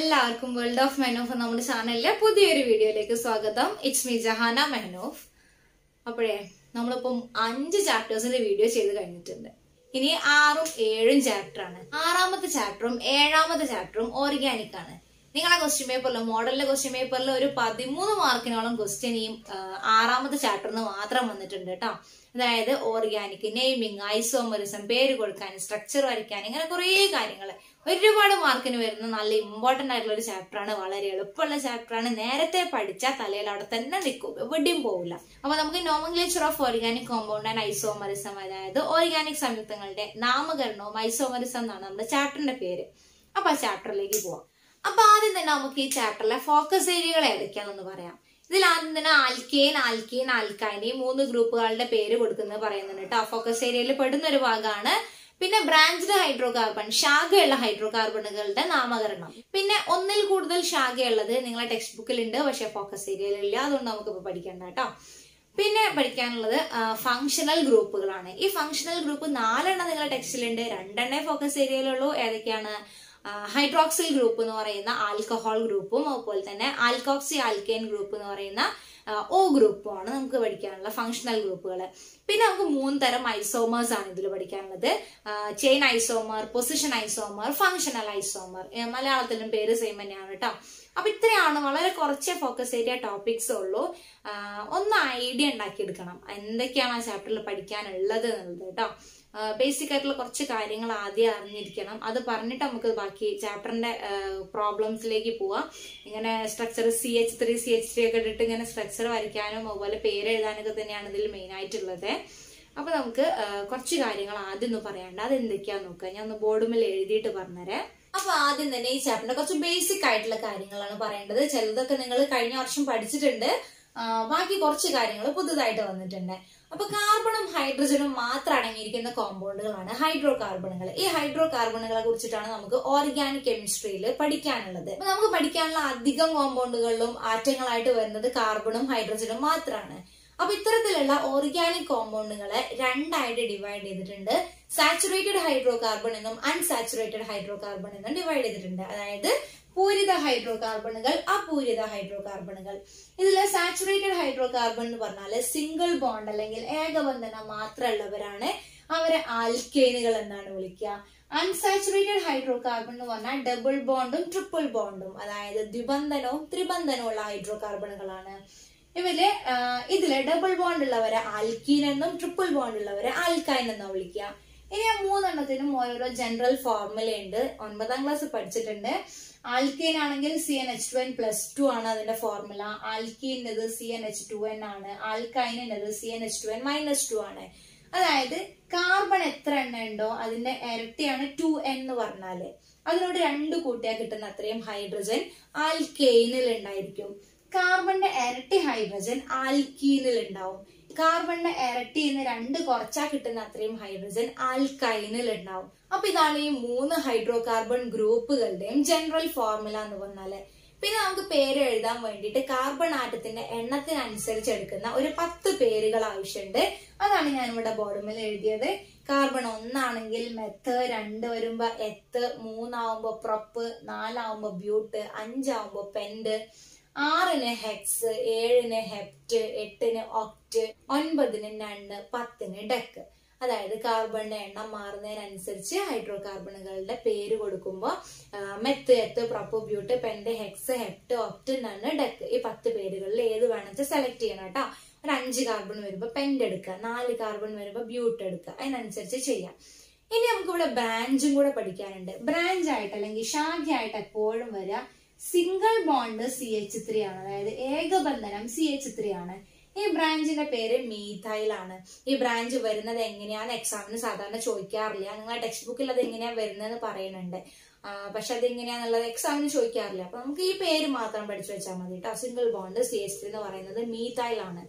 എല്ലാവർക്കും world of മെഹനോഫ് നമ്മുടെ ചാനലിലെ പുതിയൊരു വീഡിയോയിലേക്ക് സ്വാഗതം ഇറ്റ്സ് മീ ജഹാന മെഹനോഫ് അപ്പോഴേ നമ്മളിപ്പം അഞ്ച് ചാപ്റ്റേഴ്സിന്റെ വീഡിയോ ചെയ്ത് കഴിഞ്ഞിട്ടുണ്ട് ഇനി ആറും ഏഴും ചാപ്റ്റർ ആണ് ആറാമത്തെ ചാപ്റ്ററും ഏഴാമത്തെ ചാപ്റ്ററും ഓർഗാനിക് ആണ് നിങ്ങളെ ക്വസ്റ്റ്യൻ പേപ്പറിൽ മോഡലിലെ ക്വസ്റ്റ്യൻ പേപ്പറിൽ ഒരു പതിമൂന്ന് മാർക്കിനോളം ക്വസ്റ്റ്യൻ ഈ ആ, ആറാമത്തെ ചാപ്റ്ററിന് മാത്രം വന്നിട്ടുണ്ട് കേട്ടോ അതായത് ഓർഗാനിക് നെയ്മിങ് ഐസോമറിസം പേര് കൊടുക്കാൻ സ്ട്രക്ചർ വരയ്ക്കാൻ ഇങ്ങനെ കുറേ കാര്യങ്ങൾ ഒരുപാട് മാർക്കിന് വരുന്ന നല്ല ഇമ്പോർട്ടന്റ് ആയിട്ടുള്ള ഒരു ചാപ്റ്ററാണ് വളരെ എളുപ്പമുള്ള ചാപ്റ്ററാണ് നേരത്തെ പഠിച്ചാൽ തലയിൽ അവിടെ തന്നെ നിൽക്കും എവിടെയും പോകില്ല അപ്പൊ നമുക്ക് nomenclature of organic compound and isomerism അതായത് ഓർഗാനിക് സംയുക്തങ്ങളുടെ നാമകരണവും ഐസോമറിസം എന്നാണ് നമ്മുടെ ചാപ്റ്ററിന്റെ പേര് അപ്പൊ ആ ചാപ്റ്ററിലേക്ക് പോവാം അപ്പൊ ആദ്യം തന്നെ നമുക്ക് ഈ ചാപ്റ്ററിലെ ഫോക്കസ് ഏരിയകൾ ഏതൊക്കെയാണെന്ന് പറയാം ഇതിൽ ആദ്യം തന്നെ ആൽക്കെയിൻ ആൽക്കീൻ ആൽക്കൈൻ ഈ മൂന്ന് ഗ്രൂപ്പുകളുടെ പേര് കൊടുക്കുന്നത് പറയുന്നുണ്ട് കേട്ടോ ഫോക്കസ് ഏരിയയിൽ പെടുന്ന ഒരു ഭാഗമാണ് പിന്നെ ബ്രാഞ്ച്ഡ് ഹൈഡ്രോ കാർബൺ ശാഖയുള്ള ഹൈഡ്രോ കാർബണുകളുടെ നാമകരണം പിന്നെ ഒന്നിൽ കൂടുതൽ ശാഖയുള്ളത് നിങ്ങളെ ടെക്സ്റ്റ് ബുക്കിലുണ്ട് പക്ഷെ ഫോക്കസ് ഏരിയയിലില്ല അതുകൊണ്ട് നമുക്കിപ്പോൾ പഠിക്കണ്ട കേട്ടോ പിന്നെ പഠിക്കാനുള്ളത് ഫങ്ഷണൽ ഗ്രൂപ്പുകളാണ് ഈ ഫങ്ഷണൽ ഗ്രൂപ്പ് നാലെണ്ണം നിങ്ങളുടെ ടെക്സ്റ്റിലുണ്ട് രണ്ടെണ്ണേ ഫോക്കസ് ഏരിയയിലുള്ളൂ ഏതൊക്കെയാണ് ഹൈഡ്രോക്സിൽ ഗ്രൂപ്പ് എന്ന് പറയുന്ന ആൽക്കഹോൾ ഗ്രൂപ്പും അതുപോലെ തന്നെ ആൽക്കോക്സി ആൽക്കൈൻ ഗ്രൂപ്പ് എന്ന് പറയുന്ന ഓ ഗ്രൂപ്പുമാണ് നമുക്ക് പഠിക്കാനുള്ള ഫങ്ഷണൽ ഗ്രൂപ്പുകൾ പിന്നെ നമുക്ക് മൂന്ന് തരം ഐസോമേഴ്സ് ആണ് ഇതിൽ പഠിക്കാനുള്ളത് chain isomer position isomer functional isomer മലയാളത്തിലും പേര് സെയിം തന്നെയാണ് കേട്ടോ അപ്പൊ ഇത്രയാണ് വളരെ കുറച്ച് ഫോക്കസ് ഏരിയ ടോപ്പിക്സ് ഉള്ളൂ ആ, ഒന്ന് ഐഡിയ ഉണ്ടാക്കിയെടുക്കണം എന്തൊക്കെയാണ് ആ ചാപ്റ്ററിൽ പഠിക്കാനുള്ളത് എന്നുള്ളത് കേട്ടോ ബേസിക് ആയിട്ടുള്ള കുറച്ച് കാര്യങ്ങൾ ആദ്യം അറിഞ്ഞിരിക്കണം അത് പറഞ്ഞിട്ട് നമുക്ക് ബാക്കി ചാപ്റ്ററിന്റെ പ്രോബ്ലംസിലേക്ക് പോവാം ഇങ്ങനെ structure C H three C H three ഒക്കെ ഇട്ടിട്ട് ഇങ്ങനെ സ്ട്രക്ചർ വരയ്ക്കാനും അതുപോലെ പേര് എഴുതാനൊക്കെ തന്നെയാണ് ഇതിൽ മെയിൻ ആയിട്ടുള്ളത് അപ്പൊ നമുക്ക് ആ, കുറച്ച് കാര്യങ്ങൾ ആദ്യം ഒന്ന് പറയാണ്ട് അത് എന്തൊക്കെയാന്ന് നോക്കുക ഞാൻ ഒന്ന് ബോർഡുമിൽ എഴുതിയിട്ട് പറഞ്ഞുതരാം അപ്പൊ ആദ്യം തന്നെ ഈ ചാപ്റ്ററിന്റെ കുറച്ച് ബേസിക് ആയിട്ടുള്ള കാര്യങ്ങളാണ് പറയേണ്ടത് ചിലതൊക്കെ നിങ്ങൾ കഴിഞ്ഞ വർഷം പഠിച്ചിട്ടുണ്ട് ആ, ബാക്കി കുറച്ച് കാര്യങ്ങൾ പുതുതായിട്ട് വന്നിട്ടുണ്ട് അപ്പൊ കാർബണും ഹൈഡ്രജനും മാത്രം അടങ്ങിയിരിക്കുന്ന കോമ്പൗണ്ടുകളാണ് ഹൈഡ്രോ കാർബണുകൾ ഈ ഹൈഡ്രോ കാർബണുകളെ കുറിച്ചിട്ടാണ് നമുക്ക് ഓർഗാനിക് കെമിസ്ട്രിയിൽ പഠിക്കാനുള്ളത് അപ്പൊ നമുക്ക് പഠിക്കാനുള്ള അധികം കോമ്പൗണ്ടുകളിലും ആറ്റങ്ങളായിട്ട് വരുന്നത് കാർബണും ഹൈഡ്രജനും മാത്രമാണ് അപ്പൊ ഇത്തരത്തിലുള്ള ഓർഗാനിക് കോമ്പൗണ്ടുകളെ രണ്ടായിട്ട് ഡിവൈഡ് ചെയ്തിട്ടുണ്ട് സാച്ചുറേറ്റഡ് ഹൈഡ്രോ കാർബൺ എന്നും അൺസാച്ചുറേറ്റഡ് ഹൈഡ്രോ കാർബൺ എന്നും ഡിവൈഡ് ചെയ്തിട്ടുണ്ട് അതായത് പൂരിത ഹൈഡ്രോ കാർബണുകൾ അപൂരിത ഹൈഡ്രോ കാർബണുകൾ ഇതില് സാച്ചുറേറ്റഡ് ഹൈഡ്രോ കാർബൺ എന്ന് പറഞ്ഞാല് സിംഗിൾ ബോണ്ട് അല്ലെങ്കിൽ ഏകബന്ധനം മാത്രമുള്ളവരാണ് അവരെ ആൽക്കെയിനുകൾ എന്നാണ് വിളിക്കുക അൺസാച്ചുറേറ്റഡ് ഹൈഡ്രോ കാർബൺ എന്ന് പറഞ്ഞാൽ ഡബിൾ ബോണ്ടും ട്രിപ്പിൾ ബോണ്ടും അതായത് ദ്വിബന്ധനവും ത്രിബന്ധനവും ഉള്ള ഹൈഡ്രോ കാർബണുകളാണ് ഇവര് ആ, ഇതില് ഡബിൾ ബോണ്ട് ഉള്ളവരെ ആൽക്കീൻ എന്നും ട്രിപ്പിൾ ബോണ്ട് ഉള്ളവരെ ആൽക്കൈൻ എന്നും വിളിക്കുക ഇനി ആ മൂന്നെണ്ണത്തിനും ഓരോരോ ജനറൽ ഫോർമുല ഉണ്ട് ഒൻപതാം ക്ലാസ് പഠിച്ചിട്ടുണ്ട് ആൽക്കീൻ ആണെങ്കിൽ C N H two N plus two ആണ് അതിന്റെ ഫോർമുല ആൽക്കീൻ്റെത് C N H two N ആണ് ആൽക്കൈനിൻ്റെത് C N H two N minus two ആണ് അതായത് കാർബൺ എത്ര എണ്ണ ഉണ്ടോ അതിന്റെ ഇരട്ടിയാണ് ടു എൻ എന്ന് പറഞ്ഞാല് അതിനോട് രണ്ട് കൂട്ടിയാൽ കിട്ടുന്ന അത്രയും ഹൈഡ്രജൻ ആൽക്കെയിനിൽ ഉണ്ടായിരിക്കും കാർബണിന്റെ ഇരട്ടി ഹൈഡ്രജൻ ആൽക്കീനിൽ ഉണ്ടാവും കാർബണിന്റെ ഇരട്ടിന്ന് രണ്ട് കുറച്ചാ കിട്ടുന്ന അത്രയും ഹൈഡ്രജൻ ആൽക്കൈനിൽ ഉണ്ടാവും അപ്പൊ ഇതാണ് ഈ മൂന്ന് ഹൈഡ്രോ കാർബൺ ഗ്രൂപ്പുകളുടെയും ജനറൽ ഫോർമുല എന്ന് പറഞ്ഞാല് പിന്നെ നമുക്ക് പേര് എഴുതാൻ വേണ്ടിയിട്ട് കാർബൺ ആറ്റത്തിന്റെ എണ്ണത്തിനനുസരിച്ച് എടുക്കുന്ന ഒരു പത്ത് പേരുകൾ ആവശ്യമുണ്ട് അതാണ് ഞാൻ ഇവിടെ ബോർഡുമിൽ എഴുതിയത് കാർബൺ ഒന്നാണെങ്കിൽ മെത്ത് രണ്ട് വരുമ്പോ എത്ത് മൂന്നാവുമ്പോ പ്രൊപ്പ് നാലാവുമ്പോ ബ്യൂട്ട് അഞ്ചാവുമ്പോ പെൻഡ് ആറിന് ഹെക്സ് ഏഴിന് ഹെപ്റ്റ് എട്ടിന് ഒക്റ്റ് ഒൻപതിന് നണ്ണ് പത്തിന് ഡെക്ക് അതായത് കാർബണിന്റെ എണ്ണം മാറുന്നതിനനുസരിച്ച് ഹൈഡ്രോ കാർബണുകളുടെ പേര് കൊടുക്കുമ്പോൾ meth eth prop but pent hex hept oct non dec ഈ പത്ത് പേരുകളിൽ ഏത് വേണമെന്ന് സെലക്ട് ചെയ്യണം കേട്ടോ ഒരു അഞ്ച് കാർബൺ വരുമ്പോൾ പെൻഡ് എടുക്കുക നാല് കാർബൺ വരുമ്പോൾ ബ്യൂട്ട് എടുക്കുക അതിനനുസരിച്ച് ചെയ്യാം ഇനി നമുക്ക് ഇവിടെ ബ്രാഞ്ചും കൂടെ പഠിക്കാനുണ്ട് ബ്രാഞ്ച് ആയിട്ട് അല്ലെങ്കിൽ ശാഖയായിട്ട് എപ്പോഴും വരിക single bond C H three ആണ് അതായത് ഏകബന്ധനം സി എച്ച് ത്രീ ആണ് ഈ ബ്രാഞ്ചിന്റെ പേര് മീഥൈൽ ആണ് ഈ ബ്രാഞ്ച് വരുന്നത് എങ്ങനെയാന്ന് എക്സാമിന് സാധാരണ ചോദിക്കാറില്ല നിങ്ങളെ ടെക്സ്റ്റ് ബുക്കിൽ അത് എങ്ങനെയാ വരുന്നതെന്ന് പറയുന്നുണ്ട് ആ, പക്ഷെ അത് എങ്ങനെയാന്നുള്ളത് എക്സാമിന് ചോദിക്കാറില്ല അപ്പൊ നമുക്ക് ഈ പേര് മാത്രം പഠിച്ചു വെച്ചാൽ മതി കേട്ടോ single bond C H three എന്ന് പറയുന്നത് മീഥൈൽ ആണ്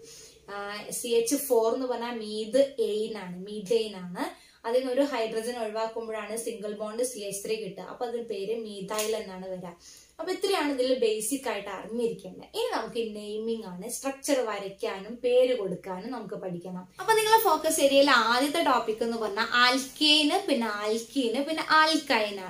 സി എച്ച് ഫോർ എന്ന് പറഞ്ഞാൽ മീത് എയിൻ ആണ് മീതെയിൻ ആണ് അതിൽ നിന്ന് ഒരു ഹൈഡ്രജൻ ഒഴിവാക്കുമ്പോഴാണ് single bond C H three കിട്ടുക അപ്പൊ അതിന് പേര് മീഥൈൽ എന്നാണ് വരിക അപ്പൊ ഇത്രയാണ് ഇതിൽ ബേസിക് ആയിട്ട് അറിഞ്ഞിരിക്കേണ്ടത് ഇനി നമുക്ക് നെയിമിംഗ് ആണ് സ്ട്രക്ചർ വരയ്ക്കാനും പേര് കൊടുക്കാനും നമുക്ക് പഠിക്കണം അപ്പൊ നിങ്ങളെ ഫോക്കസ് ഏരിയയിൽ ആദ്യത്തെ ടോപ്പിക് എന്ന് പറഞ്ഞാൽ ആൽക്കേന് പിന്നെ ആൽക്കീന് പിന്നെ ആൽക്കൈൻ ആണ്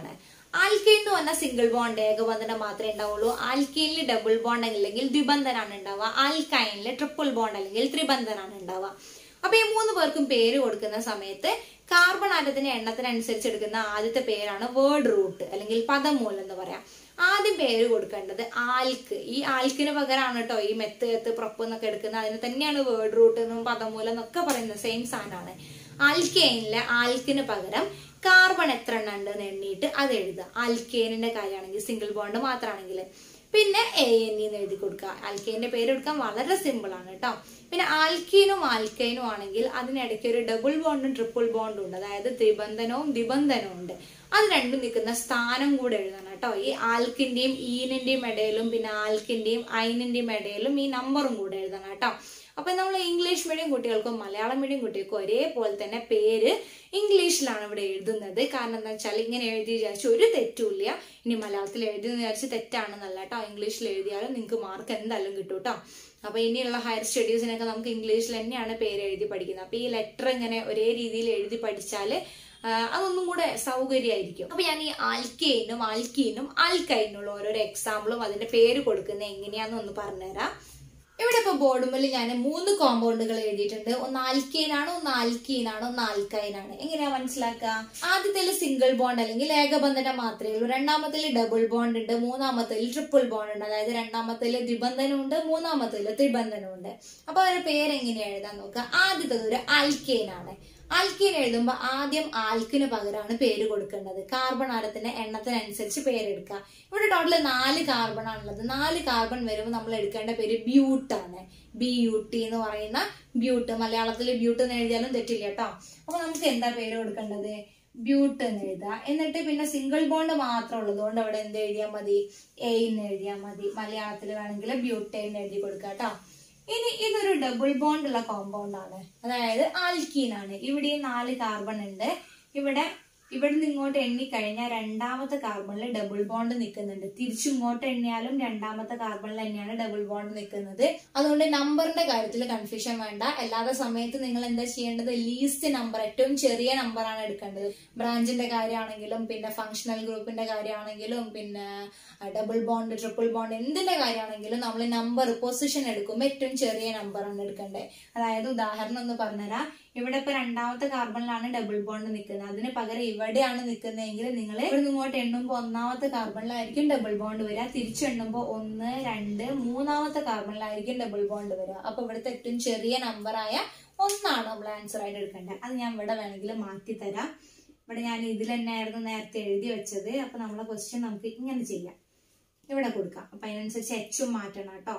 ആൽക്കൈൻ എന്ന് പറഞ്ഞാൽ സിംഗിൾ ബോണ്ട് ഏകബന്ധനം മാത്രമേ ഉണ്ടാവുള്ളൂ ആൽക്കൈനിൽ ഡബിൾ ബോണ്ട് അല്ലെങ്കിൽ ദ്വിബന്ധനാണ് ഉണ്ടാവുക ആൽക്കൈനിൽ ട്രിപ്പിൾ ബോണ്ട് അല്ലെങ്കിൽ ത്രിബന്ധനാണ് ഉണ്ടാവുക അപ്പൊ ഈ മൂന്ന് പേർക്കും പേര് കൊടുക്കുന്ന സമയത്ത് കാർബൺ ആറ്റത്തിന്റെ എണ്ണത്തിനനുസരിച്ച് എടുക്കുന്ന ആദ്യത്തെ പേരാണ് വേർഡ് റൂട്ട് അല്ലെങ്കിൽ പദമൂലം എന്ന് പറയാം ആദ്യം പേര് കൊടുക്കേണ്ടത് ആൽക്ക് ഈ ആൽക്കിന് പകരമാണ് കേട്ടോ ഈ മെത്ത് എത്ത് പ്രപ്പ് എന്നൊക്കെ എടുക്കുന്നത് അതിന് തന്നെയാണ് വേർഡ് റൂട്ട് എന്നും പദമൂലം എന്നൊക്കെ പറയുന്നത് സെയിം സാധനമാണ് ആൽക്കേനിലെ ആൽക്കിന് പകരം കാർബൺ എത്ര എണ്ണം ഉണ്ടെന്ന് എണ്ണിയിട്ട് അത് എഴുതുക ആൽക്കേനിന്റെ കാര്യമാണെങ്കിൽ സിംഗിൾ ബോണ്ട് മാത്രമാണെങ്കിൽ പിന്നെ എ എൻ എന്ന് എഴുതി കൊടുക്കുക ആൽക്കേന്റെ പേര് എടുക്കാൻ വളരെ സിമ്പിൾ ആണ് കേട്ടോ പിന്നെ ആൽക്കീനും ആൽക്കൈനും ആണെങ്കിൽ അതിനിടയ്ക്ക് ഒരു ഡബിൾ ബോണ്ടും ട്രിപ്പിൾ ബോണ്ടും ഉണ്ട് അതായത് ത്രിബന്ധനവും ദ്വിബന്ധനവും ഉണ്ട് അത് രണ്ടും നിൽക്കുന്ന സ്ഥാനം കൂടെ എഴുതണം കേട്ടോ ഈ ആൽക്കിന്റെയും ഈനിന്റെയും ഇടയിലും പിന്നെ ആൽക്കിന്റെയും ഐനിന്റെയും ഇടയിലും ഈ നമ്പറും കൂടെ എഴുതണം കേട്ടോ അപ്പൊ നമ്മൾ ഇംഗ്ലീഷ് മീഡിയം കുട്ടികൾക്കും മലയാളം മീഡിയം കുട്ടികൾക്കും ഒരേപോലെ തന്നെ പേര് ഇംഗ്ലീഷിലാണ് ഇവിടെ എഴുതുന്നത് കാരണം എന്താ വെച്ചാൽ ഇങ്ങനെ എഴുതി വിചാരിച്ച് ഒരു തെറ്റുമില്ല ഇനി മലയാളത്തിൽ എഴുതി വിചാരിച്ച് തെറ്റാണെന്നല്ല കേട്ടോ ഇംഗ്ലീഷിൽ എഴുതിയാലും നിങ്ങൾക്ക് മാർക്ക് എന്തായാലും കിട്ടും കേട്ടോ അപ്പൊ ഇനിയുള്ള ഹയർ സ്റ്റഡീസിനൊക്കെ നമുക്ക് ഇംഗ്ലീഷിൽ തന്നെയാണ് പേര് എഴുതി പഠിക്കുന്നത് അപ്പൊ ഈ ലെറ്റർ ഇങ്ങനെ ഒരേ രീതിയിൽ എഴുതി പഠിച്ചാൽ അതൊന്നും കൂടെ സൗകര്യമായിരിക്കും അപ്പൊ ഞാൻ ഈ ആൽക്കെയിനും ആൽക്കീനും ആൽക്കൈനുള്ള ഓരോരോ എക്സാമ്പിളും അതിന്റെ പേര് കൊടുക്കുന്നത് എങ്ങനെയാന്ന് ഒന്ന് പറഞ്ഞുതരാം ഇവിടെ ഇപ്പൊ ബോർഡുമ്പിൽ ഞാൻ മൂന്ന് കോമ്പൗണ്ടുകൾ എഴുതിയിട്ടുണ്ട് ഒന്ന് ആൽക്കീനാണ് ഒന്ന് ആൽക്കീനാണ് ഒന്ന് ആൽക്കൈനാണ് എങ്ങനെയാ മനസ്സിലാക്കുക ആദ്യത്തിൽ സിംഗിൾ ബോണ്ട് അല്ലെങ്കിൽ ഏകബന്ധനം മാത്രമേ ഉള്ളൂ രണ്ടാമത്തിൽ ഡബിൾ ബോണ്ട് ഉണ്ട് മൂന്നാമത്തിൽ ട്രിപ്പിൾ ബോണ്ട് ഉണ്ട് അതായത് രണ്ടാമത്തിൽ ദ്വിബന്ധനം ഉണ്ട് മൂന്നാമത്തിൽ ത്രിബന്ധനം ഉണ്ട് അപ്പൊ അതിന്റെ പേര് എങ്ങനെയാ എഴുതാൻ നോക്കുക ആദ്യത്തത് ഒരു ആൽക്കെയിനാണ് ആൽക്കീൻ എഴുതുമ്പോൾ ആദ്യം ആൽക്കിന് പകരമാണ് പേര് കൊടുക്കേണ്ടത് കാർബൺ ആരത്തിന്റെ എണ്ണത്തിനനുസരിച്ച് പേരെടുക്കുക ഇവിടെ ടോട്ടൽ നാല് കാർബൺ ആണുള്ളത് നാല് കാർബൺ വരുമ്പോൾ നമ്മൾ എടുക്കേണ്ട പേര് ബ്യൂട്ടാണ് ബി യു ടി എന്ന് പറയുന്ന ബ്യൂട്ട് മലയാളത്തിൽ ബ്യൂട്ട് എന്ന് എഴുതിയാലും തെറ്റില്ല കേട്ടോ അപ്പൊ നമുക്ക് എന്താ പേര് കൊടുക്കേണ്ടത് ബ്യൂട്ട് എന്ന് എഴുതുക എന്നിട്ട് പിന്നെ സിംഗിൾ ബോണ്ട് മാത്രം ഉള്ളതുകൊണ്ട് അവിടെ എന്ത് എഴുതിയാൽ മതി എ എന്ന് എഴുതിയാൽ മതി മലയാളത്തിൽ വേണമെങ്കിൽ ബ്യൂട്ടേ എന്ന് എഴുതി കൊടുക്കുക കേട്ടോ ഇനി ഇതൊരു ഡബിൾ ബോണ്ട് ഉള്ള കോമ്പൗണ്ട് ആണ് അതായത് ആൽക്കീൻ ആണ് ഇവിടെ നാല് കാർബൺ ഉണ്ട് ഇവിടെ ഇവിടെ നിന്ന് ഇങ്ങോട്ട് എണ്ണി കഴിഞ്ഞാൽ രണ്ടാമത്തെ കാർബണിൽ ഡബിൾ ബോണ്ട് നിൽക്കുന്നുണ്ട് തിരിച്ചിങ്ങോട്ട് എണ്ണിയാലും രണ്ടാമത്തെ കാർബണിൽ തന്നെയാണ് ഡബിൾ ബോണ്ട് നിൽക്കുന്നത് അതുകൊണ്ട് നമ്പറിന്റെ കാര്യത്തിൽ കൺഫ്യൂഷൻ വേണ്ട അല്ലാത്ത സമയത്ത് നിങ്ങൾ എന്താ ചെയ്യേണ്ടത് ലീസ്റ്റ് നമ്പർ ഏറ്റവും ചെറിയ നമ്പറാണ് എടുക്കേണ്ടത് ബ്രാഞ്ചിന്റെ കാര്യമാണെങ്കിലും പിന്നെ ഫങ്ഷണൽ ഗ്രൂപ്പിന്റെ കാര്യമാണെങ്കിലും പിന്നെ ഡബിൾ ബോണ്ട് ട്രിപ്പിൾ ബോണ്ട് എന്തിന്റെ കാര്യമാണെങ്കിലും നമ്മൾ നമ്പർ പൊസിഷൻ എടുക്കുമ്പോൾ ഏറ്റവും ചെറിയ നമ്പറാണ് എടുക്കേണ്ടത് അതായത് ഉദാഹരണം ഒന്ന് പറഞ്ഞുതരാം ഇവിടെ ഇപ്പൊ രണ്ടാമത്തെ കാർബണിലാണ് ഡബിൾ ബോണ്ട് നിൽക്കുന്നത് അതിന് പകരം ഇവിടെയാണ് നിൽക്കുന്നതെങ്കിൽ നിങ്ങൾ ഇവിടെ ഇങ്ങോട്ട് എണ്ണുമ്പോൾ ഒന്നാമത്തെ കാർബണിലായിരിക്കും ഡബിൾ ബോണ്ട് വരിക തിരിച്ചെണ്ണുമ്പോൾ ഒന്ന് രണ്ട് മൂന്നാമത്തെ കാർബണിലായിരിക്കും ഡബിൾ ബോണ്ട് വരിക അപ്പൊ ഇവിടുത്തെ ഏറ്റവും ചെറിയ നമ്പറായ ഒന്നാണ് നമ്മൾ ആൻസർ ആയിട്ട് എടുക്കേണ്ടത് അത് ഞാൻ ഇവിടെ വേണമെങ്കിൽ മാറ്റി തരാം ഇവിടെ ഞാൻ ഇതിൽ തന്നെയായിരുന്നു നേരത്തെ എഴുതി വെച്ചത് അപ്പൊ നമ്മളെ ക്വസ്റ്റ്യൻ നമുക്ക് ഇങ്ങനെ ചെയ്യാം ഇവിടെ കൊടുക്കാം അപ്പൊ അതിനനുസരിച്ച് എച്ചും മാറ്റണം കേട്ടോ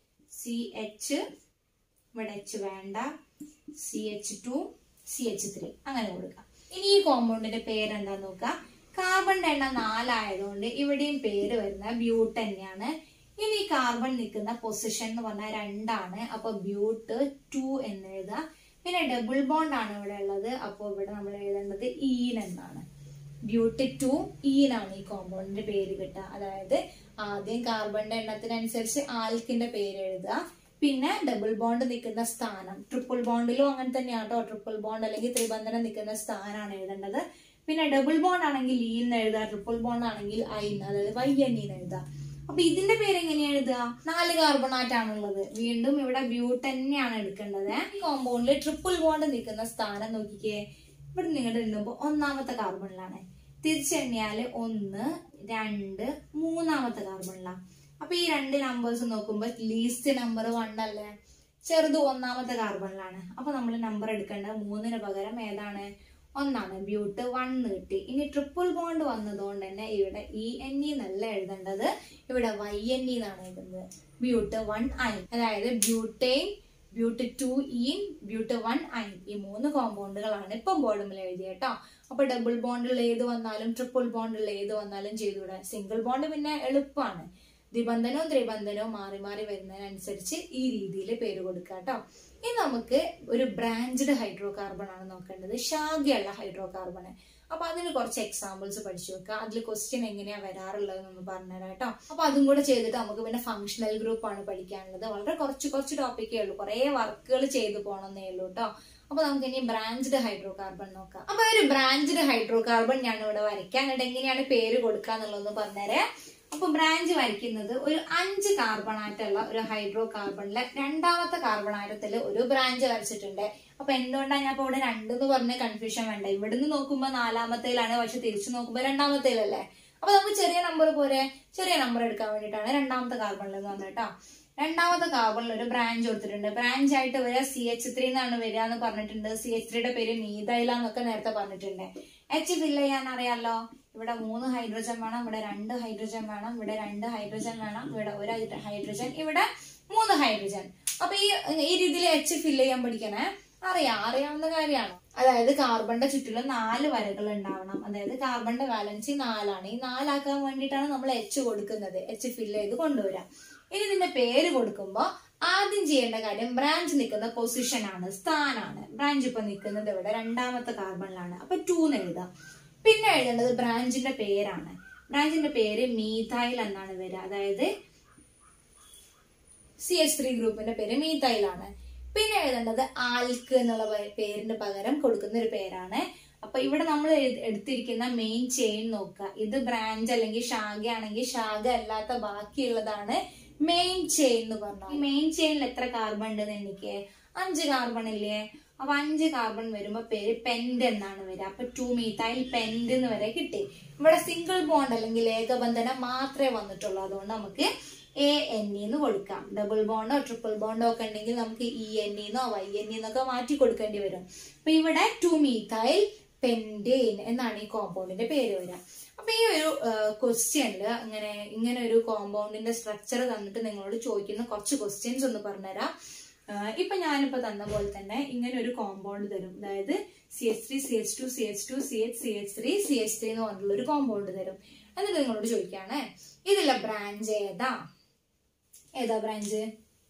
സി എച്ച് ഇവിടെ എച്ച് വേണ്ട C H two C H three അങ്ങനെ കൊടുക്കാം ഇനി ഈ കോമ്പൗണ്ടിന്റെ പേര് എന്താന്ന് നോക്കാം കാർബണിന്റെ എണ്ണം നാലായതുകൊണ്ട് ഇവിടെയും പേര് വരുന്ന ബ്യൂട്ട് തന്നെയാണ് ഇനി കാർബൺ നിൽക്കുന്ന പൊസിഷൻ എന്ന് പറഞ്ഞാൽ രണ്ടാണ് അപ്പൊ ബ്യൂട്ട് ടു എന്ന് എഴുതാം പിന്നെ ഡബിൾ ബോണ്ട് ആണ് ഇവിടെ ഉള്ളത് അപ്പോൾ ഇവിടെ നമ്മൾ എഴുതേണ്ടത് ഈൻ എന്നാണ് ബ്യൂട്ടി ടു ഈനാണ് ഈ കോമ്പൗണ്ടിന്റെ പേര് കിട്ടുക അതായത് ആദ്യം കാർബണിന്റെ എണ്ണത്തിനനുസരിച്ച് ആൽക്കിന്റെ പേര് എഴുതുക പിന്നെ ഡബിൾ ബോണ്ട് നിൽക്കുന്ന സ്ഥാനം ട്രിപ്പിൾ ബോണ്ടിലും അങ്ങനെ തന്നെയാണ് കേട്ടോ ട്രിപ്പിൾ ബോണ്ട് അല്ലെങ്കിൽ ത്രിബന്ധനം നിൽക്കുന്ന സ്ഥാനമാണ് എഴുതേണ്ടത് പിന്നെ ഡബിൾ ബോണ്ട് ആണെങ്കിൽ ഈ എന്ന് എഴുതുക ട്രിപ്പിൾ ബോണ്ട് ആണെങ്കിൽ ഐ അതായത് വൈ എൻ എന്ന് എഴുതുക അപ്പൊ ഇതിന്റെ പേര് എങ്ങനെയാ എഴുതുക നാല് കാർബണാറ്റ് ആണുള്ളത് വീണ്ടും ഇവിടെ ബ്യൂട്ട് തന്നെയാണ് എടുക്കേണ്ടത് ഈ കോമ്പൗണ്ടിൽ ട്രിപ്പിൾ ബോണ്ട് നിൽക്കുന്ന സ്ഥാനം നോക്കിക്കേ ഇവിടെ നിങ്ങളുടെ എണ്ണുമ്പോൾ ഒന്നാമത്തെ കാർബണിലാണ് തിരിച്ചെണ്ണിയാല് ഒന്ന് രണ്ട് മൂന്നാമത്തെ കാർബണിലാണ് അപ്പൊ ഈ രണ്ട് നമ്പേഴ്സ് നോക്കുമ്പോൾ ലീസ്റ്റ് നമ്പർ വൺ അല്ലേ ചെറുത് ഒന്നാമത്തെ കാർബണിലാണ് അപ്പൊ നമ്മൾ നമ്പർ എടുക്കേണ്ടത് മൂന്നിന് പകരം ഏതാണ് ഒന്നാണ് ബ്യൂട്ട് വൺ കിട്ടി ഇനി ട്രിപ്പിൾ ബോണ്ട് വന്നതുകൊണ്ട് തന്നെ ഇവിടെ ഇ എൻ ഇ എന്നല്ല എഴുതേണ്ടത് ഇവിടെ വൈ എൻ ഇ എന്നാണ് എഴുതുന്നത് ബ്യൂട്ട് വൺ ഐ അതായത് butyne but two ene but one yne ഈ മൂന്ന് കോമ്പൗണ്ടുകളാണ് ഇപ്പം ബോർഡുമിൽ എഴുതിയ കേട്ടോ അപ്പൊ ഡബിൾ ബോണ്ടിൽ ഏത് വന്നാലും ട്രിപ്പിൾ ബോണ്ടിൽ ഏത് വന്നാലും ചെയ്തുകൂടാ സിംഗിൾ ബോണ്ട് പിന്നെ എളുപ്പമാണ് ദ്വിബന്ധനവും ത്രിബന്ധനവും മാറി മാറി വരുന്നതിനനുസരിച്ച് ഈ രീതിയിൽ പേര് കൊടുക്കുക കേട്ടോ ഇനി നമുക്ക് ഒരു ബ്രാഞ്ചഡ് ഹൈഡ്രോ കാർബൺ ആണ് നോക്കേണ്ടത് ശാഖയുള്ള ഹൈഡ്രോ കാർബൺ അപ്പൊ അതിന് കുറച്ച് എക്സാമ്പിൾസ് പഠിച്ചു വെക്കുക അതിൽ ക്വസ്റ്റ്യൻ എങ്ങനെയാ വരാറുള്ളത് എന്ന് പറഞ്ഞുതരാം കേട്ടോ അപ്പൊ അതും കൂടെ ചെയ്തിട്ട് നമുക്ക് പിന്നെ ഫങ്ഷണൽ ഗ്രൂപ്പ് ആണ് പഠിക്കാനുള്ളത് വളരെ കുറച്ച് കുറച്ച് ടോപ്പിക്കേ ഉള്ളൂ കുറെ വർക്കുകൾ ചെയ്തു പോകണമെന്നേ ഉള്ളൂ കേട്ടോ അപ്പൊ നമുക്ക് ഇനി ബ്രാഞ്ച്ഡ് ഹൈഡ്രോ കാർബൺ നോക്കാം അപ്പൊ ഒരു ബ്രാഞ്ച്ഡ് ഹൈഡ്രോ കാർബൺ ഞാൻ ഇവിടെ വരയ്ക്കാം എന്നിട്ട് എങ്ങനെയാണ് പേര് കൊടുക്കുക എന്നുള്ളതൊന്ന് പറഞ്ഞുതരാം അപ്പൊ ബ്രാഞ്ച് വരയ്ക്കുന്നത് ഒരു അഞ്ച് കാർബൺ ആയിട്ടുള്ള ഒരു ഹൈഡ്രോ കാർബണിലെ രണ്ടാമത്തെ കാർബൺ ആറ്റത്തിൽ ഒരു ബ്രാഞ്ച് വരച്ചിട്ടുണ്ട് അപ്പൊ എന്തുകൊണ്ടാണ് ഞാൻ ഇപ്പൊ ഇവിടെ രണ്ടെന്ന് പറഞ്ഞ കൺഫ്യൂഷൻ വേണ്ട ഇവിടുന്ന് നോക്കുമ്പോ നാലാമത്തേലാണ് പക്ഷെ തിരിച്ചു നോക്കുമ്പോ രണ്ടാമത്തേലല്ലേ അപ്പൊ നമുക്ക് ചെറിയ നമ്പർ പോലെ ചെറിയ നമ്പർ എടുക്കാൻ വേണ്ടിയിട്ടാണ് രണ്ടാമത്തെ കാർബണിൽ എന്ന് പറഞ്ഞത് കേട്ടോ രണ്ടാമത്തെ കാർബണിൽ ഒരു ബ്രാഞ്ച് കൊടുത്തിട്ടുണ്ട് ബ്രാഞ്ച് ആയിട്ട് വരിക സി എച്ച് ത്രീ എന്നാണ് വരിക എന്ന് പറഞ്ഞിട്ടുണ്ട് സി എച്ച് ത്രീയുടെ പേര് മീതൈല എന്നൊക്കെ നേരത്തെ പറഞ്ഞിട്ടുണ്ട് എച്ച് ഫില്ല് ചെയ്യാൻ അറിയാലോ ഇവിടെ മൂന്ന് ഹൈഡ്രജൻ വേണം ഇവിടെ രണ്ട് ഹൈഡ്രജൻ വേണം ഇവിടെ രണ്ട് ഹൈഡ്രജൻ വേണം ഇവിടെ ഒരു ഹൈഡ്രജൻ ഇവിടെ മൂന്ന് ഹൈഡ്രജൻ അപ്പൊ ഈ ഈ രീതിയിൽ എച്ച് ഫില്ല് ചെയ്യാൻ പഠിക്കണേ അറിയാം അറിയാവുന്ന കാര്യമാണ് അതായത് കാർബണിന്റെ ചുറ്റിലും നാല് വരകൾ ഉണ്ടാവണം അതായത് കാർബണിന്റെ വാലൻസി നാലാണ് ഈ നാലാക്കാൻ വേണ്ടിയിട്ടാണ് നമ്മൾ എച്ച് കൊടുക്കുന്നത് എച്ച് ഫില്ല് ചെയ്ത് കൊണ്ടുവരാം ഇനി ഇതിന്റെ പേര് കൊടുക്കുമ്പോ ആദ്യം ചെയ്യേണ്ട കാര്യം ബ്രാഞ്ച് നിൽക്കുന്ന പൊസിഷൻ ആണ് സ്ഥാനാണ് ബ്രാഞ്ച് ഇപ്പൊ നിൽക്കുന്നത് ഇവിടെ രണ്ടാമത്തെ കാർബണിലാണ് അപ്പൊ ടൂ എന്ന് എഴുതാം പിന്നെ എഴുതേണ്ടത് ബ്രാഞ്ചിന്റെ പേരാണ് ബ്രാഞ്ചിന്റെ പേര് മീഥൈൽ എന്നാണ് വരിക അതായത് സി എച്ച് ത്രീ ഗ്രൂപ്പിന്റെ പേര് മീഥൈലാണ് പിന്നെ എഴുതേണ്ടത് ആൽക്ക് എന്നുള്ള പേ- പേരിന്റെ പകരം കൊടുക്കുന്ന ഒരു പേരാണ് അപ്പൊ ഇവിടെ നമ്മൾ എഴു- എടുത്തിരിക്കുന്ന മെയിൻ ചെയിൻ നോക്കുക ഇത് ബ്രാഞ്ച് അല്ലെങ്കിൽ ശാഖയാണെങ്കിൽ ശാഖ അല്ലാത്ത ബാക്കിയുള്ളതാണ് മെയിൻ ചെയിൻ എന്ന് പറഞ്ഞാൽ ഈ മെയിൻ ചെയിനിൽ എത്ര കാർബൺ ഉണ്ടെന്ന് എനിക്ക് അഞ്ച് കാർബൺ ഇല്ലേ അപ്പൊ അഞ്ച് കാർബൺ വരുമ്പോ പേര് പെന്റ് എന്നാണ് വരിക അപ്പൊ ടു മീത്തൈൽ പെന്റ് എന്ന് വരെ കിട്ടി ഇവിടെ സിംഗിൾ ബോണ്ട് അല്ലെങ്കിൽ ഏകബന്ധനം മാത്രമേ വന്നിട്ടുള്ളൂ അതുകൊണ്ട് നമുക്ക് എ എൻ എന്ന് കൊടുക്കാം ഡബിൾ ബോണ്ടോ ട്രിപ്പിൾ ബോണ്ടോ ഒക്കെ ഉണ്ടെങ്കിൽ നമുക്ക് ഇ എൻ എന്നോ വൈ എൻ എന്നൊക്കെ മാറ്റി കൊടുക്കേണ്ടി വരും അപ്പൊ ഇവിടെ ടു മീത്തൈൽ പെൻഡേൻ എന്നാണ് ഈ കോമ്പൗണ്ടിന്റെ പേര് വരിക അപ്പൊ ഈ ഒരു ക്വസ്റ്റ്യനിൽ ഇങ്ങനെ ഇങ്ങനെ ഒരു കോമ്പൗണ്ടിന്റെ സ്ട്രക്ചർ തന്നിട്ട് നിങ്ങളോട് ചോദിക്കുന്ന കുറച്ച് ക്വസ്റ്റ്യൻസ് ഒന്ന് പറഞ്ഞുതരാം ആഹ് ഇപ്പൊ ഞാനിപ്പോ തന്ന പോലെ തന്നെ ഇങ്ങനെ ഒരു കോമ്പൗണ്ട് തരും അതായത് C H three C H two C H two C H C H three C H three എന്ന് പറഞ്ഞിട്ടുള്ള ഒരു കോമ്പൗണ്ട് തരും എന്നിട്ട് നിങ്ങളോട് ചോദിക്കാണ് ഇതിലെ ബ്രാഞ്ച് ഏതാ ഏതാ ബ്രാഞ്ച്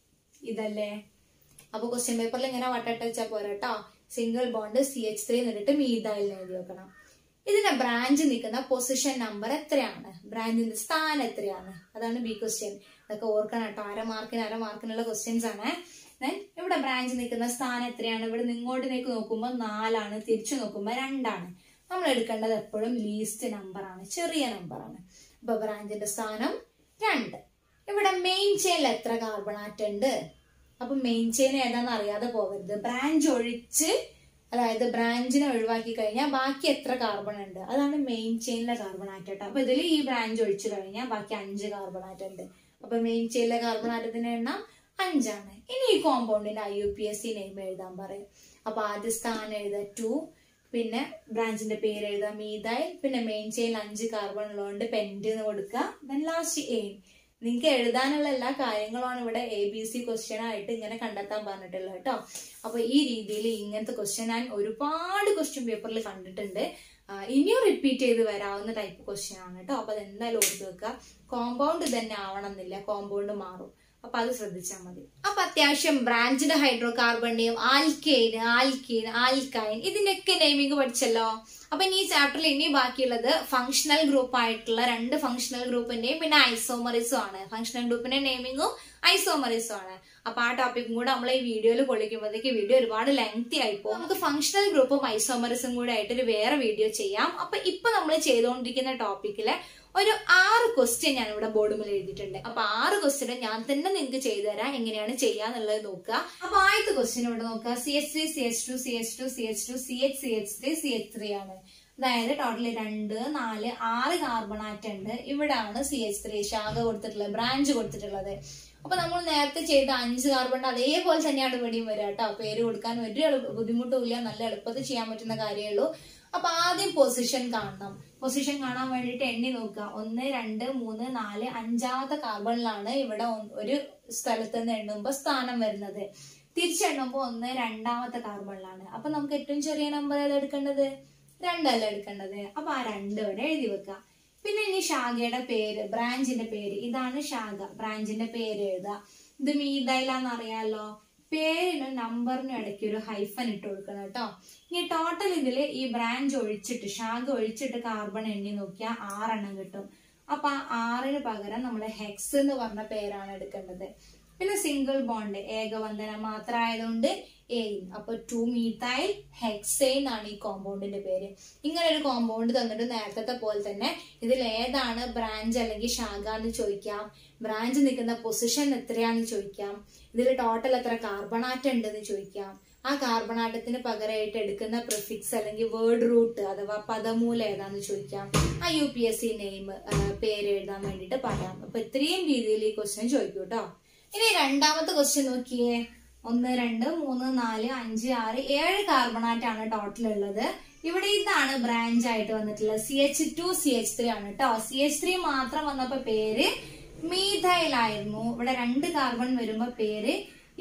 ഇതല്ലേ അപ്പൊ ക്വസ്റ്റ്യൻ പേപ്പറിൽ ഇങ്ങനെ വട്ടട്ട് വെച്ചാൽ പോരാട്ടോ single bond C H three എന്നിട്ട് മീതായിൽ എഴുതി വെക്കണം ഇതിന്റെ ബ്രാഞ്ച് നിൽക്കുന്ന പൊസിഷൻ നമ്പർ എത്രയാണ് ബ്രാഞ്ചിന്റെ സ്ഥാനം എത്രയാണ് അതാണ് ബി ക്വസ്റ്റ്യൻ ഇതൊക്കെ ഓർക്കണം കേട്ടോ അര മാർക്കിന് അര മാർക്കിനുള്ള ക്വസ്റ്റ്യൻസ് ആണ് ദെൻ ഇവിടെ ബ്രാഞ്ച് നിൽക്കുന്ന സ്ഥാനം എത്രയാണ് ഇവിടെ നിന്ന് ഇങ്ങോട്ടിലേക്ക് നോക്കുമ്പോൾ നാലാണ് തിരിച്ചു നോക്കുമ്പോൾ രണ്ടാണ് നമ്മൾ എടുക്കേണ്ടത് എപ്പോഴും ലീസ്റ്റ് നമ്പർ ആണ് ചെറിയ നമ്പർ ആണ് അപ്പൊ ബ്രാഞ്ചിന്റെ സ്ഥാനം രണ്ട് ഇവിടെ മെയിൻ ചെയിനിൽ എത്ര കാർബൺ ആറ്റം ഉണ്ട് അപ്പൊ മെയിൻ ചെയിൻ ഏതാണെന്ന് അറിയാതെ പോകരുത് ബ്രാഞ്ച് ഒഴിച്ച് അതായത് ബ്രാഞ്ചിനെ ഒഴിവാക്കി കഴിഞ്ഞാൽ ബാക്കി എത്ര കാർബൺ ഉണ്ട് അതാണ് മെയിൻ ചെയിനിലെ കാർബൺ ആറ്റം കേട്ടോ അപ്പൊ ഇതിൽ ഈ ബ്രാഞ്ച് ഒഴിച്ചു കഴിഞ്ഞാൽ ബാക്കി അഞ്ച് കാർബൺ ആറ്റം ഉണ്ട് അപ്പൊ മെയിൻ ചെയിനിലെ കാർബൺ ആറ്റത്തിന്റെ എണ്ണം അഞ്ചാണ് ഇനി ഈ കോമ്പൗണ്ടിന്റെ I U P S C name എഴുതാൻ പറയും അപ്പൊ ആദ്യ സ്ഥാനം എഴുതാ ടു പിന്നെ ബ്രാഞ്ചിന്റെ പേര് എഴുതാം മീതായി പിന്നെ മെയിൻ ചെയിൻ അഞ്ച് കാർബൺ ഉള്ളതുകൊണ്ട് പെന്റ് എന്ന് കൊടുക്കുക ദെൻ ലാസ്റ്റ് എയിം നിങ്ങൾക്ക് എഴുതാനുള്ള എല്ലാ കാര്യങ്ങളുമാണ് ഇവിടെ എ ബി സി ക്വസ്റ്റ്യൻ ആയിട്ട് ഇങ്ങനെ കണ്ടെത്താൻ പറഞ്ഞിട്ടുള്ളത് കേട്ടോ അപ്പൊ ഈ രീതിയിൽ ഇങ്ങനത്തെ ക്വസ്റ്റ്യൻ ഞാൻ ഒരുപാട് ക്വസ്റ്റ്യൻ പേപ്പറിൽ കണ്ടിട്ടുണ്ട് ആ, ഇനിയും റിപ്പീറ്റ് ചെയ്ത് വരാവുന്ന ടൈപ്പ് ക്വസ്റ്റ്യൻ ആണ് കേട്ടോ അപ്പൊ അത് എന്തായാലും ഓർത്ത് വെക്കുക കോമ്പൗണ്ട് തന്നെ ആവണം എന്നില്ല കോമ്പൗണ്ട് മാറും അപ്പൊ അത് ശ്രദ്ധിച്ചാൽ മതി അപ്പൊ അത്യാവശ്യം ബ്രാഞ്ചിഡ് ഹൈഡ്രോ കാർബണിന്റെയും ആൽക്കെയിൻ ആൽക്കീൻ ആൽക്കൈൻ ഇതിന്റെയൊക്കെ നെയിമിംഗ് പഠിച്ചല്ലോ അപ്പൊ ഇനി ഈ ചാപ്റ്ററിൽ ഇനി ബാക്കിയുള്ളത് ഫങ്ഷണൽ ഗ്രൂപ്പ് ആയിട്ടുള്ള രണ്ട് ഫങ്ഷണൽ ഗ്രൂപ്പിന്റെയും പിന്നെ ഐസോമറിസും ആണ് ഫങ്ഷണൽ ഗ്രൂപ്പിന്റെ നെയിമിങ്ങും ഐസോമറിസും ആണ് അപ്പൊ ആ ടോപ്പിക്കും കൂടെ നമ്മൾ ഈ വീഡിയോയിൽ കൊള്ളിക്കുമ്പോഴത്തേക്ക് വീഡിയോ ഒരുപാട് ലെങ്തി ആയിപ്പോ നമുക്ക് ഫങ്ഷണൽ ഗ്രൂപ്പും ഐസോമറിസും കൂടെ ആയിട്ട് ഒരു വേറെ വീഡിയോ ചെയ്യാം അപ്പൊ ഇപ്പൊ നമ്മൾ ചെയ്തുകൊണ്ടിരിക്കുന്ന ടോപ്പിക്കിലെ ഒരു ആറ് ക്വസ്റ്റ്യൻ ഞാൻ ഇവിടെ ബോർഡുമിൽ എഴുതിയിട്ടുണ്ട് അപ്പൊ ആറ് ക്വസ്റ്റ്യൻ ഞാൻ തന്നെ നിങ്ങൾക്ക് ചെയ്തു തരാം എങ്ങനെയാണ് ചെയ്യാന്നുള്ളത് നോക്കുക അപ്പൊ ആദ്യത്തെ ക്വസ്റ്റ്യൻ ഇവിടെ നോക്കുക C H three C H two C H two C H two C H C H three C H three ആണ് അതായത് ടോട്ടൽ രണ്ട് നാല് ആറ് കാർബൺ ആറ്റം ഉണ്ട് ഇവിടാണ് സി എച്ച് ത്രീ ശാഖ കൊടുത്തിട്ടുള്ളത് ബ്രാഞ്ച് കൊടുത്തിട്ടുള്ളത് അപ്പൊ നമ്മൾ നേരത്തെ ചെയ്ത അഞ്ച് കാർബൺ അതേപോലെ തന്നെയാണ് ഇവിടെയും വരിക കേട്ടോ പേര് കൊടുക്കാൻ ഒരു എളു- ബുദ്ധിമുട്ടും ഇല്ല നല്ല എളുപ്പത്തിൽ ചെയ്യാൻ പറ്റുന്ന കാര്യമേ ഉള്ളൂ അപ്പൊ ആദ്യം പൊസിഷൻ കാണണം പൊസിഷൻ കാണാൻ വേണ്ടിയിട്ട് എണ്ണി നോക്കുക ഒന്ന് രണ്ട് മൂന്ന് നാല് അഞ്ചാമത്തെ കാർബണിലാണ് ഇവിടെ ഒ- ഒരു സ്ഥലത്ത് നിന്ന് എണ്ണുമ്പോൾ സ്ഥാനം വരുന്നത് തിരിച്ചെണ്ണുമ്പോൾ ഒന്ന് രണ്ടാമത്തെ കാർബണിലാണ് അപ്പൊ നമുക്ക് ഏറ്റവും ചെറിയ നമ്പർ ഏതാ എടുക്കേണ്ടത് രണ്ടല്ല എടുക്കേണ്ടത് അപ്പൊ ആ രണ്ട് ഇവിടെ എഴുതി വെക്കാം പിന്നെ ഇനി ശാഖയുടെ പേര് ബ്രാഞ്ചിന്റെ പേര് ഇതാണ് ശാഖ ബ്രാഞ്ചിന്റെ പേര് എഴുതുക ഇത് മീതൈലാന്ന് അറിയാലോ പേരിനും നമ്പറിനും ഇടയ്ക്ക് ഒരു ഹൈഫൻ ഇട്ട് കൊടുക്കണം കേട്ടോ ഇനി ടോട്ടൽ ഇതിൽ ഈ ബ്രാഞ്ച് ഒഴിച്ചിട്ട് ശാഖ ഒഴിച്ചിട്ട് കാർബൺ എണ്ണി നോക്കിയാൽ ആറെണ്ണം കിട്ടും അപ്പൊ ആ ആറിന് പകരം നമ്മൾ ഹെക്സ് എന്ന് പറഞ്ഞ പേരാണ് എടുക്കേണ്ടത് പിന്നെ സിംഗിൾ ബോണ്ട് ഏകബന്ധനം മാത്രമായതുകൊണ്ട് എയിൻ അപ്പൊ ടു മീത്തൈൽ ഹെക്സൈൻ ആണ് ഈ കോമ്പൗണ്ടിന്റെ പേര് ഇങ്ങനെ ഒരു കോമ്പൗണ്ട് തന്നിട്ട് നേരത്തെ പോലെ തന്നെ ഇതിൽ ഏതാണ് ബ്രാഞ്ച് അല്ലെങ്കിൽ ശാഖ എന്ന് ചോദിക്കാം ബ്രാഞ്ച് നിൽക്കുന്ന പൊസിഷൻ എത്രയാന്ന് ചോദിക്കാം ഇതിൽ ടോട്ടൽ എത്ര കാർബണാറ്റം ഉണ്ടെന്ന് ചോദിക്കാം ആ കാർബണാറ്റത്തിന് പകരമായിട്ട് എടുക്കുന്ന പ്രിഫിക്സ് അല്ലെങ്കിൽ വേർഡ് റൂട്ട് അഥവാ പദമൂലം ഏതാന്ന് ചോദിക്കാം ആ U P S C name പേര് എഴുതാൻ വേണ്ടിയിട്ട് പറയാം അപ്പൊ ഇത്രയും രീതിയിൽ ഈ ക്വസ്റ്റ്യൻ ചോദിക്കും കേട്ടോ ഇനി രണ്ടാമത്തെ ക്വസ്റ്റ്യൻ നോക്കിയേ ഒന്ന് രണ്ട് മൂന്ന് നാല് അഞ്ച് ആറ് ഏഴ് കാർബണാറ്റാണ് ടോട്ടൽ ഉള്ളത് ഇവിടെ ഇതാണ് ബ്രാഞ്ച് ആയിട്ട് വന്നിട്ടുള്ളത് C H two C H three ആണ് കേട്ടോ സി എച്ച് ത്രീ മാത്രം വന്നപ്പോ പേര് മീഥൈൽ ആയിരുന്നു ഇവിടെ രണ്ട് കാർബൺ വരുമ്പോ പേര്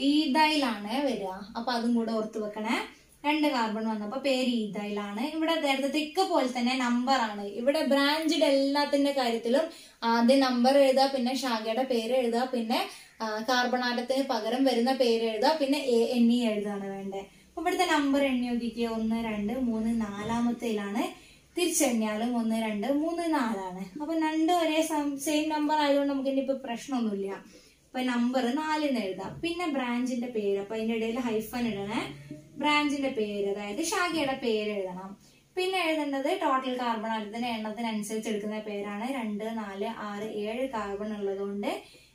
ഈഥൈലാണ് വരിക അപ്പൊ അതും കൂടെ ഓർത്ത് വെക്കണേ രണ്ട് കാർബൺ വന്നപ്പോ പേര് ഈഥൈലാണ് ഇവിടെ നേരത്തെ ഇക്ക പോലെ തന്നെ നമ്പർ ആണ് ഇവിടെ ബ്രാഞ്ചിഡ് എല്ലാത്തിന്റെ കാര്യത്തിലും ആദ്യം നമ്പർ എഴുതുക പിന്നെ ശാഖയുടെ പേര് എഴുതുക പിന്നെ കാർബൺ ആറ്റത്തിന് പകരം വരുന്ന പേര് എഴുതുക പിന്നെ എ എണ്ണി എഴുതാണ് വേണ്ടത് അപ്പൊ ഇവിടുത്തെ നമ്പർ എണ്ണി നോക്കിക്കുക ഒന്ന് രണ്ട് മൂന്ന് നാലാമത്തേലാണ് തിരിച്ചെണ്ണിയാലും ഒന്ന് രണ്ട് മൂന്ന് നാലാണ് അപ്പൊ രണ്ട് ഒരേ സെയിം നമ്പർ ആയതുകൊണ്ട് നമുക്ക് ഇനിയിപ്പോ പ്രശ്നമൊന്നുമില്ല അപ്പൊ നമ്പർ നാലിന് എഴുതാം പിന്നെ ബ്രാഞ്ചിന്റെ പേര് അപ്പൊ അതിന്റെ ഇടയിൽ ഹൈഫൻ ഇടണേ ബ്രാഞ്ചിന്റെ പേര് അതായത് ശാഖയുടെ പേര് എഴുതണം പിന്നെ എഴുതേണ്ടത് ടോട്ടൽ കാർബൺ ആറ്റത്തിന്റെ എണ്ണത്തിനനുസരിച്ച് എടുക്കുന്ന പേരാണ് രണ്ട് നാല് ആറ് ഏഴ് കാർബൺ ഉള്ളതുകൊണ്ട്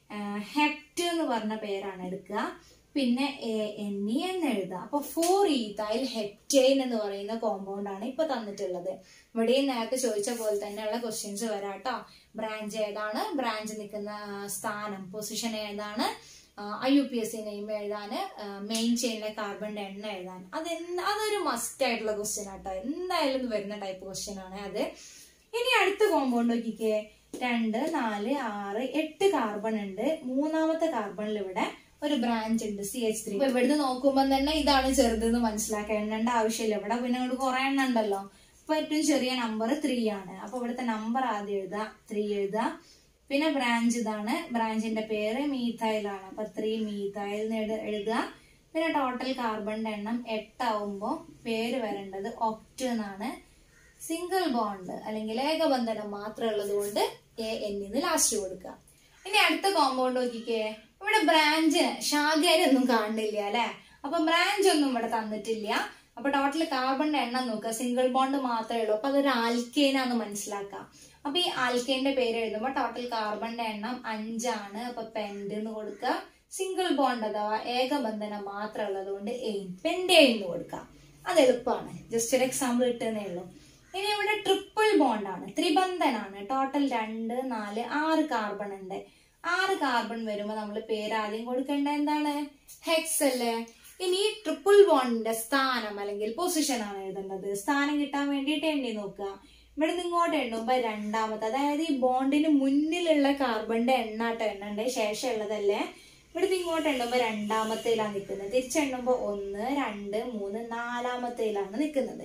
ഹെപ്റ്റ് എന്ന് പറഞ്ഞ പേരാണ് എടുക്കുക പിന്നെ എ എൻ ഇ എന്ന് എഴുതുക അപ്പൊ ഫോർ ഈത്തൈൽ ഹെപ്റ്റൈൻ എന്ന് പറയുന്ന കോമ്പൗണ്ട് ആണ് ഇപ്പൊ തന്നിട്ടുള്ളത് ഇവിടെയും നേരത്തെ ചോദിച്ച പോലെ തന്നെയുള്ള ക്വസ്റ്റ്യൻസ് വരാട്ടോ ബ്രാഞ്ച് ഏതാണ് ബ്രാഞ്ച് നിൽക്കുന്ന സ്ഥാനം പൊസിഷൻ ഏതാണ് I U P S C name എഴുതാന് മെയിൻ ചെയിനിലെ കാർബണിന്റെ എണ്ണ എഴുതാൻ അത് അതൊരു മസ്റ്റ് ആയിട്ടുള്ള ക്വസ്റ്റ്യൻ ആട്ടോ എന്തായാലും വരുന്ന ടൈപ്പ് ക്വസ്റ്റ്യൻ ആണ് അത് ഇനി അടുത്ത കോമ്പൗണ്ട് നോക്കിക്കേ രണ്ട് നാല് ആറ് എട്ട് കാർബൺ ഉണ്ട് മൂന്നാമത്തെ കാർബണിൽ ഇവിടെ ഒരു ബ്രാഞ്ച് ഉണ്ട് സി എച്ച് ത്രീ ഇവിടുന്ന് നോക്കുമ്പോൾ തന്നെ ഇതാണ് ചെറുതെന്ന് മനസ്സിലാക്കുക എണ്ണേണ്ട ആവശ്യമില്ല ഇവിടെ പിന്നെ ഇവിടെ കുറെ എണ്ണ ഉണ്ടല്ലോ അപ്പൊ ഏറ്റവും ചെറിയ നമ്പർ ത്രീ ആണ് അപ്പൊ ഇവിടുത്തെ നമ്പർ ആദ്യം എഴുതുക ത്രീ എഴുതുക പിന്നെ ബ്രാഞ്ച് ഇതാണ് ബ്രാഞ്ചിന്റെ പേര് മീഥൈലാണ് അപ്പൊ ത്രീ മീഥൈൽ എഴുതുക പിന്നെ ടോട്ടൽ കാർബണിന്റെ എണ്ണം എട്ടാവുമ്പോൾ പേര് വരേണ്ടത് ഒക്ട് എന്നാണ് സിംഗിൾ ബോണ്ട് അല്ലെങ്കിൽ ഏകബന്ധനം മാത്രം ഉള്ളത് കൊണ്ട് എ എന്നിന്ന് ലാസ്റ്റ് കൊടുക്കുക ഇനി അടുത്ത കോമ്പൗണ്ട് നോക്കിക്കേ ഇവിടെ ബ്രാഞ്ച് ശാഖയൊന്നും കാണുന്നില്ല അല്ലെ അപ്പൊ ബ്രാഞ്ച് ഒന്നും ഇവിടെ തന്നിട്ടില്ല അപ്പൊ ടോട്ടൽ കാർബണിന്റെ എണ്ണം നോക്കുക സിംഗിൾ ബോണ്ട് മാത്രമേ ഉള്ളൂ അപ്പൊ അതൊരു ആൽക്കേനാന്ന് മനസ്സിലാക്കാം അപ്പൊ ഈ ആൽക്കേന്റെ പേര് എഴുതുമ്പോൾ ടോട്ടൽ കാർബണിന്റെ എണ്ണം അഞ്ചാണ് അപ്പൊ പെൻഡ് എന്ന് കൊടുക്കുക സിംഗിൾ ബോണ്ട് അഥവാ ഏകബന്ധനം മാത്രം ഉള്ളത് കൊണ്ട് എയിം പെൻഡേ എന്ന് കൊടുക്കാം അത് എളുപ്പമാണ് ജസ്റ്റ് ഒരു എക്സാമ്പിൾ കിട്ടുന്നേ ഉള്ളൂ ഇനി ഇവിടെ ട്രിപ്പിൾ ബോണ്ട് ആണ് ത്രിബന്ധനാണ് ടോട്ടൽ രണ്ട് നാല് ആറ് കാർബൺ ഉണ്ട് ആറ് കാർബൺ വരുമ്പോൾ നമ്മൾ പേര് ആദ്യം കൊടുക്കേണ്ട എന്താണ് ഹെക്സ് അല്ലേ ഇനി ട്രിപ്പിൾ ബോണ്ടിന്റെ സ്ഥാനം അല്ലെങ്കിൽ പൊസിഷൻ ആണ് എഴുതേണ്ടത് സ്ഥാനം കിട്ടാൻ വേണ്ടിയിട്ട് എണ്ണി നോക്കുക ഇവിടെ നിന്ന് ഇങ്ങോട്ട് എണ്ണുമ്പോ രണ്ടാമത്തെ അതായത് ഈ ബോണ്ടിന് മുന്നിലുള്ള കാർബണിന്റെ എണ്ണാട്ടോ എണ്ണണ്ടേ ശേഷം ഉള്ളതല്ലേ ഇവിടെ നിന്ന് ഇങ്ങോട്ട് എണ്ണുമ്പോ രണ്ടാമത്തേലാണ് നിൽക്കുന്നത് തിരിച്ചെണ്ണുമ്പോ ഒന്ന് രണ്ട് മൂന്ന് നാലാമത്തേലാണ് നിൽക്കുന്നത്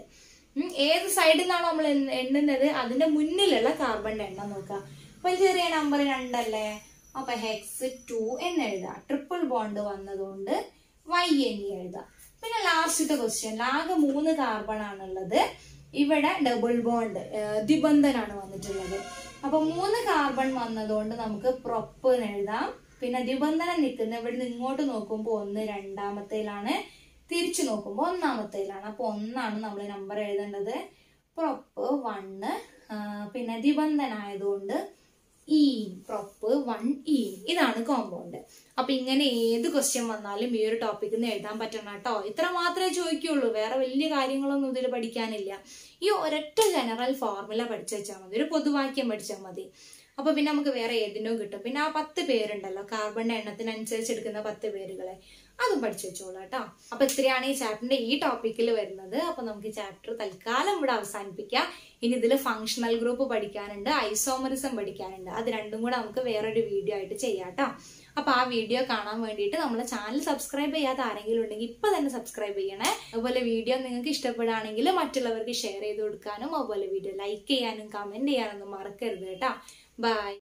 ഏത് സൈഡിൽ നിന്നാണോ നമ്മൾ എണ്ണുന്നത് അതിന്റെ മുന്നിലുള്ള കാർബണിന്റെ എണ്ണം നോക്കുക അപ്പൊ ചെറിയ നമ്പർ രണ്ടല്ലേ അപ്പൊ ഹെക്സ് ടു എന്ന് എഴുതാം ട്രിപ്പിൾ ബോണ്ട് വന്നതുകൊണ്ട് വൈ എൻ ഇ എഴുതാം പിന്നെ ലാസ്റ്റത്തെ ക്വസ്റ്റ്യൻ ആകെ മൂന്ന് കാർബൺ ആണുള്ളത് ഇവിടെ ഡബിൾ ബോണ്ട് ദ്വിബന്ധനാണ് വന്നിട്ടുള്ളത് അപ്പൊ മൂന്ന് കാർബൺ വന്നതുകൊണ്ട് നമുക്ക് പ്രൊപ്പ് എന്ന് എഴുതാം പിന്നെ ദ്വിബന്ധനം നിൽക്കുന്ന ഇവിടെ നിന്ന് ഇങ്ങോട്ട് നോക്കുമ്പോൾ ഒന്ന് രണ്ടാമത്തേലാണ് തിരിച്ചു നോക്കുമ്പോൾ ഒന്നാമത്തേലാണ് അപ്പൊ ഒന്നാണ് നമ്മൾ നമ്പർ എഴുതേണ്ടത് പ്രൊപ്പ് വണ്ണ് പിന്നെ ദ്വിബന്ധനായതുകൊണ്ട് ഈ പ്രൊപ്പ് വൺ ഈ ഇതാണ് കോമ്പൗണ്ട് അപ്പൊ ഇങ്ങനെ ഏത് ക്വസ്റ്റ്യൻ വന്നാലും ഈ ഒരു ടോപ്പിക്കിൽ നിന്ന് എഴുതാൻ പറ്റണം കേട്ടോ ഇത്ര മാത്രമേ ചോദിക്കുള്ളൂ വേറെ വലിയ കാര്യങ്ങളൊന്നും ഇതിൽ പഠിക്കാനില്ല ഈ ഒരൊറ്റ ജനറൽ ഫോർമുല പഠിച്ചു വെച്ചാൽ മതി ഒരു പൊതുവാക്യം പഠിച്ചാൽ മതി അപ്പൊ പിന്നെ നമുക്ക് വേറെ ഏതിനോ കിട്ടും പിന്നെ ആ പത്ത് പേരുണ്ടല്ലോ കാർബണിന്റെ എണ്ണത്തിനനുസരിച്ച് എടുക്കുന്ന പത്ത് പേരുകളെ അതും പഠിച്ചു വെച്ചോളൂ കേട്ടോ അപ്പൊ ഇത്രയാണ് ഈ ചാപ്റ്ററിന്റെ ഈ ടോപ്പിക്കിൽ വരുന്നത് അപ്പൊ നമുക്ക് ഈ ചാപ്റ്റർ തൽക്കാലം ഇവിടെ അവസാനിപ്പിക്കാം ഇനി ഇതിൽ ഫങ്ഷണൽ ഗ്രൂപ്പ് പഠിക്കാനുണ്ട് ഐസോമറിസം പഠിക്കാനുണ്ട് അത് രണ്ടും കൂടെ നമുക്ക് വേറൊരു വീഡിയോ ആയിട്ട് ചെയ്യാം കേട്ടോ അപ്പൊ ആ വീഡിയോ കാണാൻ വേണ്ടിയിട്ട് നമ്മളെ ചാനൽ സബ്സ്ക്രൈബ് ചെയ്യാത്ത ആരെങ്കിലും ഉണ്ടെങ്കിൽ ഇപ്പൊ തന്നെ സബ്സ്ക്രൈബ് ചെയ്യണേ അതുപോലെ വീഡിയോ നിങ്ങൾക്ക് ഇഷ്ടപ്പെടുകയാണെങ്കിൽ മറ്റുള്ളവർക്ക് ഷെയർ ചെയ്ത് കൊടുക്കാനും അതുപോലെ വീഡിയോ ലൈക്ക് ചെയ്യാനും കമന്റ് ചെയ്യാനൊന്നും മറക്കരുത് കേട്ടോ ബൈ